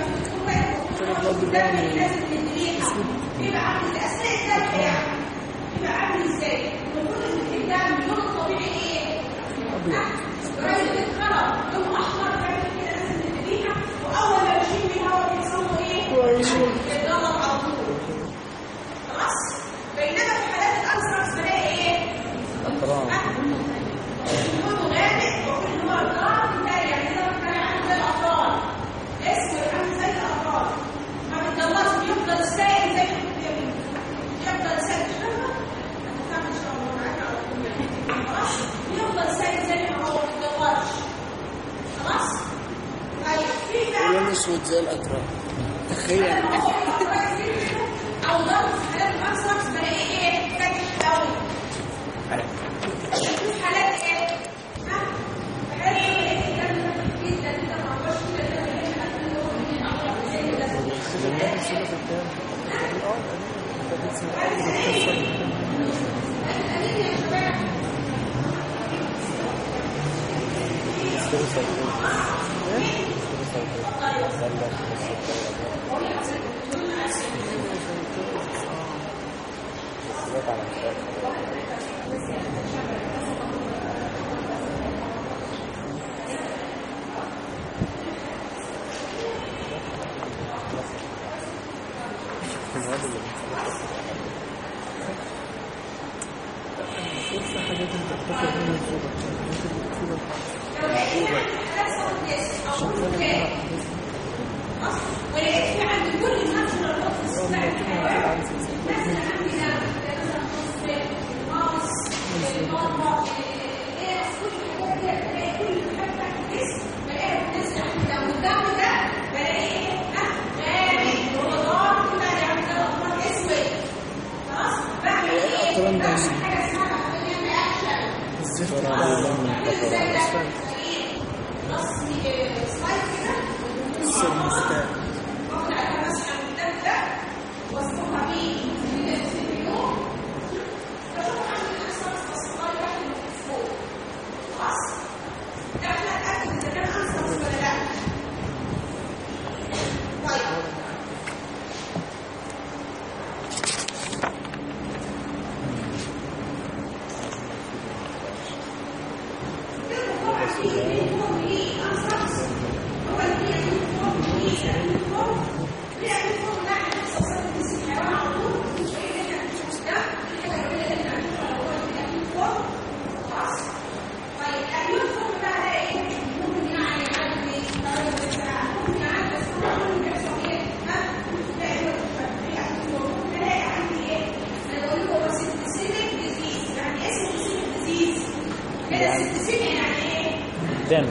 الدم اللي لازم ندريها بيبقى عامل ازاي اثناء الذبح يعني بيبقى عامل ازاي؟ المفروض ان في الدم اللون الطبيعي ايه؟ قريب الخرق لونه احمر كامل كده لازم ندريها واول ما بشيل منها هو بيحصل له ايه؟ يتضرب على طول خلاص؟ بينما في حالات الانثراكس بلاقي ايه؟ أقران لونه غامق وكل اللي هو الدارك ده يعني ده كان عامل زي الاطفال اسود عامل زي الاطفال ما بيتجوزش بيفضل سايل زي ما كنت بتقول يفضل سايل مش فاهمه؟ هتفهم ان شاء الله معاك على طول خلاص بيفضل سايل زي ما هو ما بيتجوزش خلاص؟ طيب في بقى لون اسود زي الاتراك تخيل او ضرب في حالات الانثراكس بلاقيه ايه؟ فاتح قوي في حالات ايه؟ ها؟ حالات ايه اللي هي جدا جدا ما هوش كده كده اللي هي حالات اللي هو من الاول زي كده في حاجات انت بتاخد منها الزوبة ولقيت في عند كل الناشونال اوفيس بتاع الحيوان مثلا عندي ده مثلا ماوس مرة ايه كل الحاجات دي بلاقي كل الحاجات بتاعت الجسم بلاقيها بتنزل عندي ده والدم ده بلاقي ايه ها غامق ورضاع كده يعني ده الاطفال اسود خلاص بعمل ايه؟ الأطفال ده بعمل حاجه اسمها بكتيريا رياكشن الزفت ازاي ده؟ رسمي سلايد كده السلمستان واخد عليها مسحه من الدم ده واصبغها بيه في في اليوم فشوف عندي الاحساس الصغير واحد من فوق خلاص ده احنا دم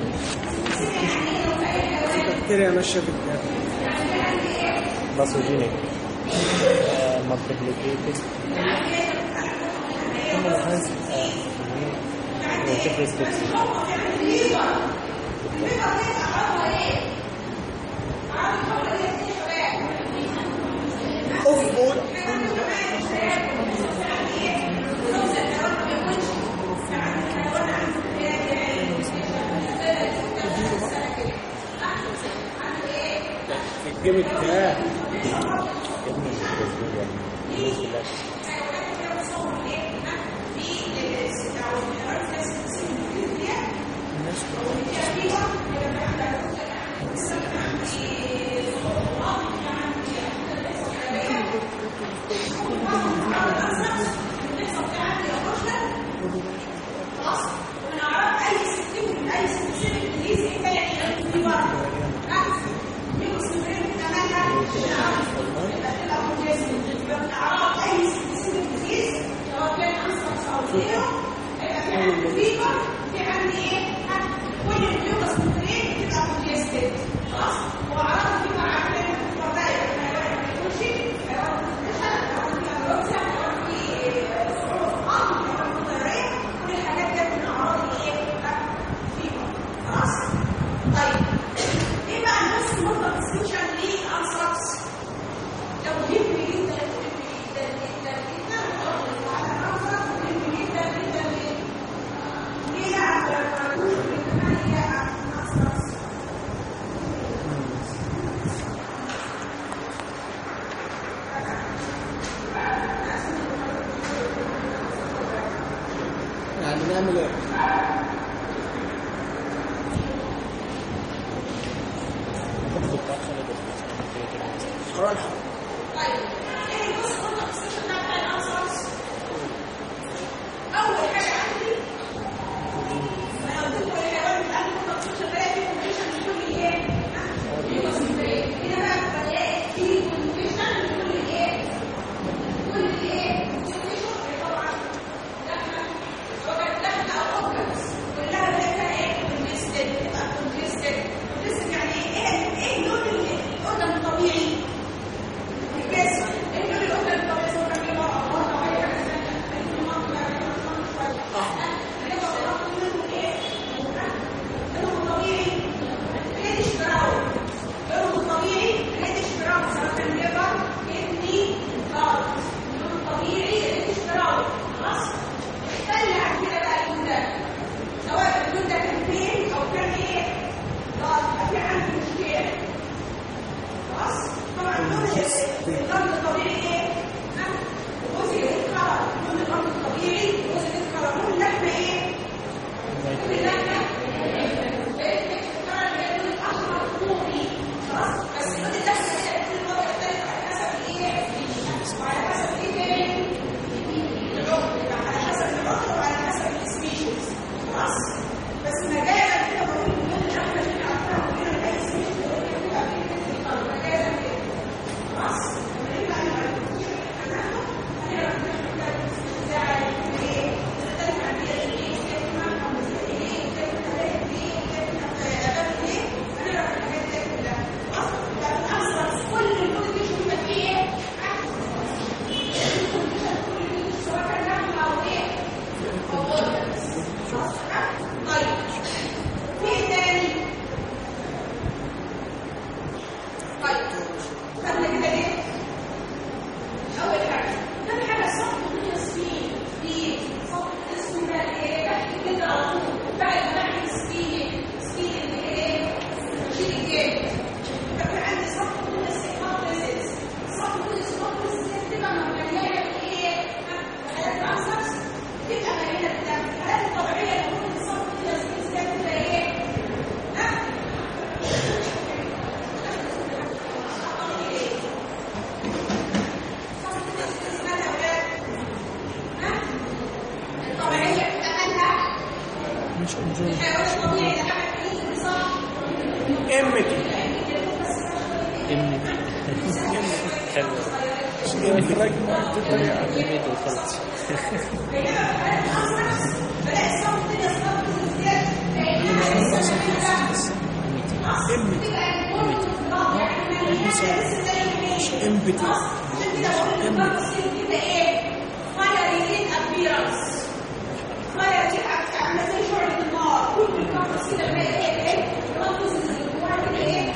بكتيريا ماشيه في الدم باثوجينيك مالتيبليكيتد وشكل سبيكس اوف بول الجيم اكتئاب يعني نعمل ايه؟ قرار الحرب اول حاجه عندي انا قلت لكم الحيوان اللي عنده كونتراكشن بلاقي فيه كونتراكشن من كل ايه؟ هنا بقى بلاقي فيه كونتراكشن من كل ايه؟ كل ايه؟ طبعا لحمه وجد لحمه او اوكس كلها بلاقيها ايه؟ كونجستد تبقى كونجستد كونجستد يعني ايه؟ ايه لون الاورجن الطبيعي؟ الجسم ايه لون الاورجن الطبيعي؟ سواء كان فيه مرض او مرض او اي حاجه ثانيه طبعا لون الرمل الطبيعي ايه؟ جزء يتكرر لون الرمل الطبيعي جزء يتكرر لون اللحمه ايه؟ لون اللحمه بيتكرر اللون الاحمر الطوبي خلاص بس لون اللحمه هي كل مره يختلف على حسب الايه؟ وعلى حسب ايه تاني؟ العمر على حسب العمر وعلى حسب السبيشيز خلاص بس مجازا كده بقول اللون الاحمر اللي عارفاه كده لاي سبيشيز بتبقى فيه مجازا كده خلاص طيب في تاني طيب خدنا كده ايه اول حاجه تاني حاجه صف من السبين في صف اسمه ده ايه تحت كده على طول بعد بعد السبين السبين اللي هي ايه شيل الجيب ففي عندي صف من السيكوبلسيس صف من السيكوبلسيس تبقى مليانه بايه حالات العصب تبقى مليانه بالدم الحالات الطبيعيه اللي ممكن الصف من السبين ده تبقى ايه ها الطبيعية بتتمنى مش انجوي الحيوان الطبيعي اللي عمل فيه انتصار امتي حلو انفراجمنت بطريقه جميل وخلص بينما في حالة الأصل بدأ الصوت كده الصوت الزيادة مش امبتي كده ايه fiery red appearance fiery عامله زي شعلة النار كل الكرس كده بقى ايه ايه رمز الجوار كده ايه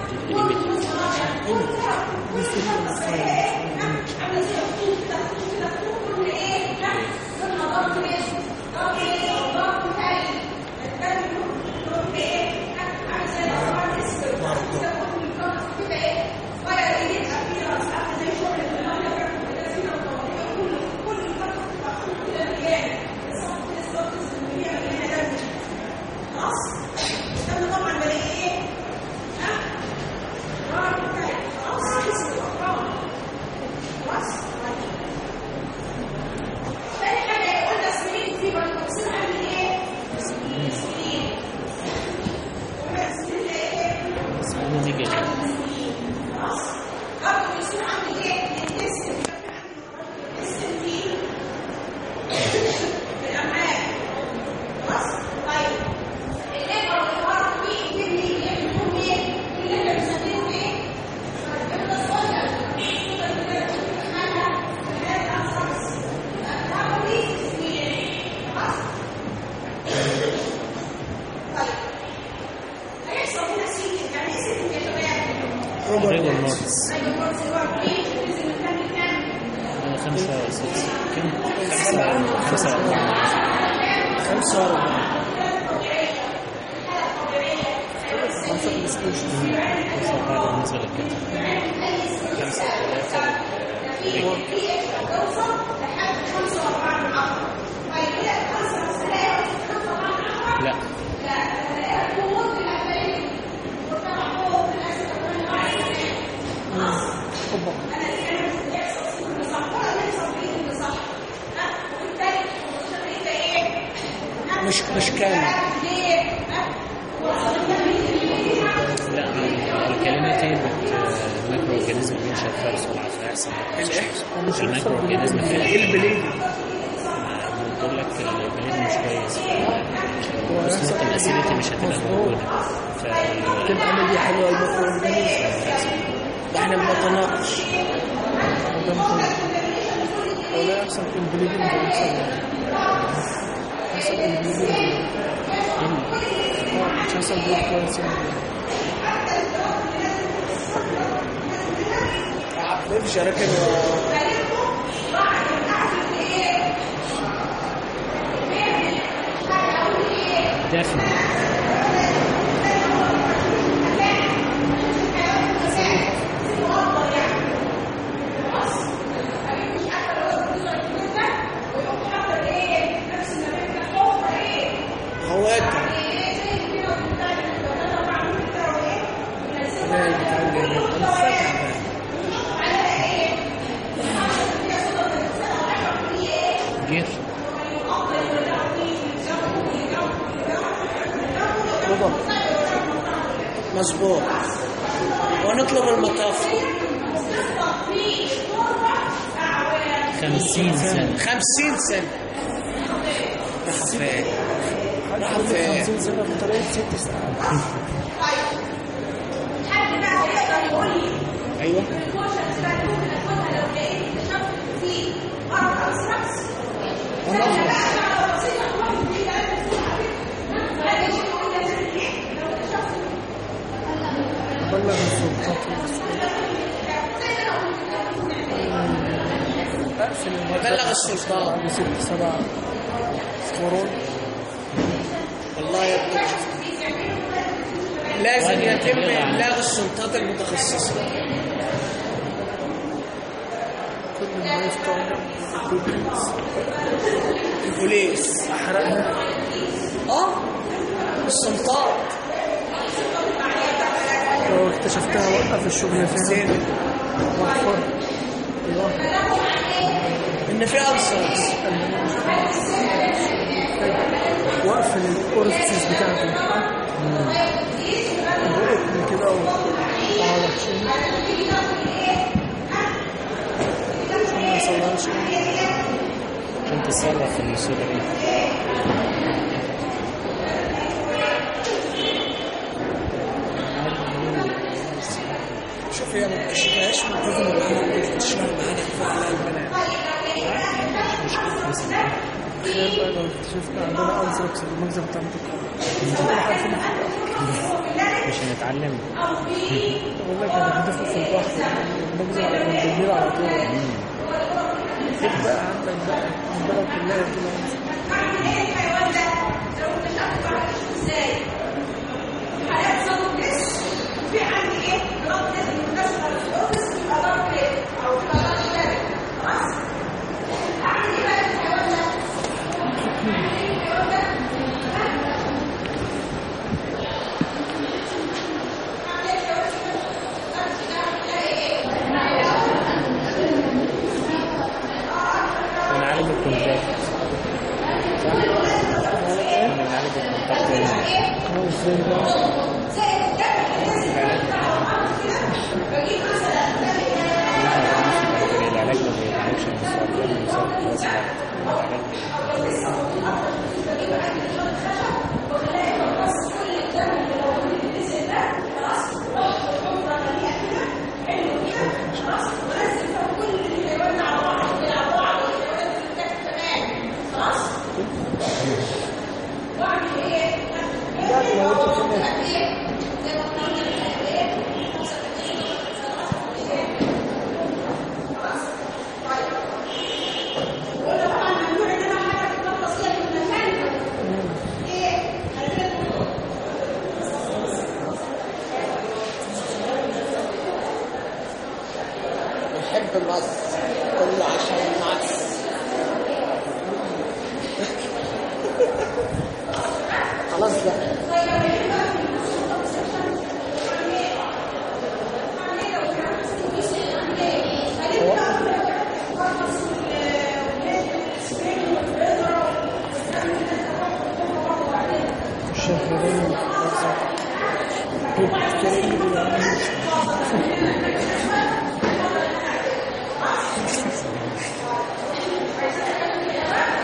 عامله زي خطوط كده خطوط كده خطوط كل ايه لونها ضغط ايه ضغط ايه ضغط تاني التاني لون ايه عامله زي الأسرار الاسود كده كل الكرس كده ايه fiery red appearance عامله زي شعلة النار كل كل الكرس كده خطوط كده مليانه الصوت كده الصوت المليانه مليانه دم خلاص الدم طبعا بلاقي ايه ها رار بتاعي خلاص اسود احمر خلاص تاني حاجه قلنا سنين في بالتوصيل عامل ايه سنين قلنا سنين ايه اسمه نيجل خلاص برضه بيصير عامل ايه الاسم الاسم فيه في الامعاء خلاص طيب الابر والورق فيه اللي بيعملوا ايه اللي احنا بنسميهم ايه الابر الصغير الصغير كده حاجه حاجه خالص الابر دي اسمين خلاص طيب هيحصل هنا سيكت يعني ايه سيكت يا شباب ريجل مارس ايوه الكورس اللي هو فيه نزل من كام لكام خمسة ستة كم؟ خمسة خمسة أربعة خمسة وأربعة خمسة خمستوش خمسة أربعة بالنسبة للكتب خمسة ثلاثة توصل لحد 45 من عشرة. طيب كده خمسة مسألة 45 من عشرة؟ لا لا لا القوة الأولانية وطبعا قوة الأسد خلاص أنا دي أنا بيحصل فيه اللي صح ولا بيحصل فيه اللي صح ها وبالتالي الشغل ده إيه؟ ها؟ مش مش كامل ليه؟ ها؟ وصل لا الكلمات هي بت الميكرو اورجانيزم دي مش هتفرق بسرعة فيحصل مش الميكرو اورجانيزم ايه فيها البليدي بقول لك البليد مش كويس بس ممكن الاسيديتي مش هتبقى موجودة ف تبقى عملية حلوة الميكرو اورجانيزم ده احنا بنتناقش ولا يحصل البليدنج يحصل يحصل البليدنج مش هيحصل بليد كويس مش لكن دافن خواتم انا بتعلم انا فاكر جير بالضبط مظبوط ونطلب المطاف خمسين سنة خمسين سنة راح فين راح فين 50 سنة في طريقة ست ساعات حد بقى يقدر يقول لي ايوه الكوشن سبعة ممكن اخدها لو لقيت اكتشفت ان في مرض السرطان انا بقى بسيطة واحد دي ثلاثة سنين على فكرة هذا شيء يقول لازم ايه لو اكتشفت بلغ السلطات أقفل بلغ السلطان بعد ست سبع قرون والله يا ابني لازم يتم ابلاغ السلطات المتخصصه كل ما يفتح البوليس البوليس أحرقها اه السلطات لو اكتشفتها وقف الشغل فيها زين وفر أيوه ان في ألسرز واقفل الأورفيسز بتاعته بقتني كده وقطع وحشين عشان ما يصلهاش عشان تتصرف في المصيبة دي هي ما بتشتغلش والجزء اللي معانا بتشتغل معانا كفايه على البنات تخيل بقى لو اكتشفنا عندنا انثراكس في المخزن بتاع المتكامل مش هنتعلم بقول لك انا هدفه في البحر المخزن على بالليل على طول خد بقى عندك بقى البلد كلها كده حالات صدر نص في عندي ايه؟ ضغط لازم منتشره في الاوفيس يبقى ضغط ليه؟ او تبقى ضغط ثابت خلاص؟ اعمل ايه بقى في الحيوان ده؟ ونعالج الكونتاكت صح؟ ونعالج الكونتاكت اه ازاي بقى العلاج ما بيعالجش المصاب ده المصاب خلاص بقى. العلاج بحب النص كله عشان النص خلاص بقى شغالين في المخزن كريم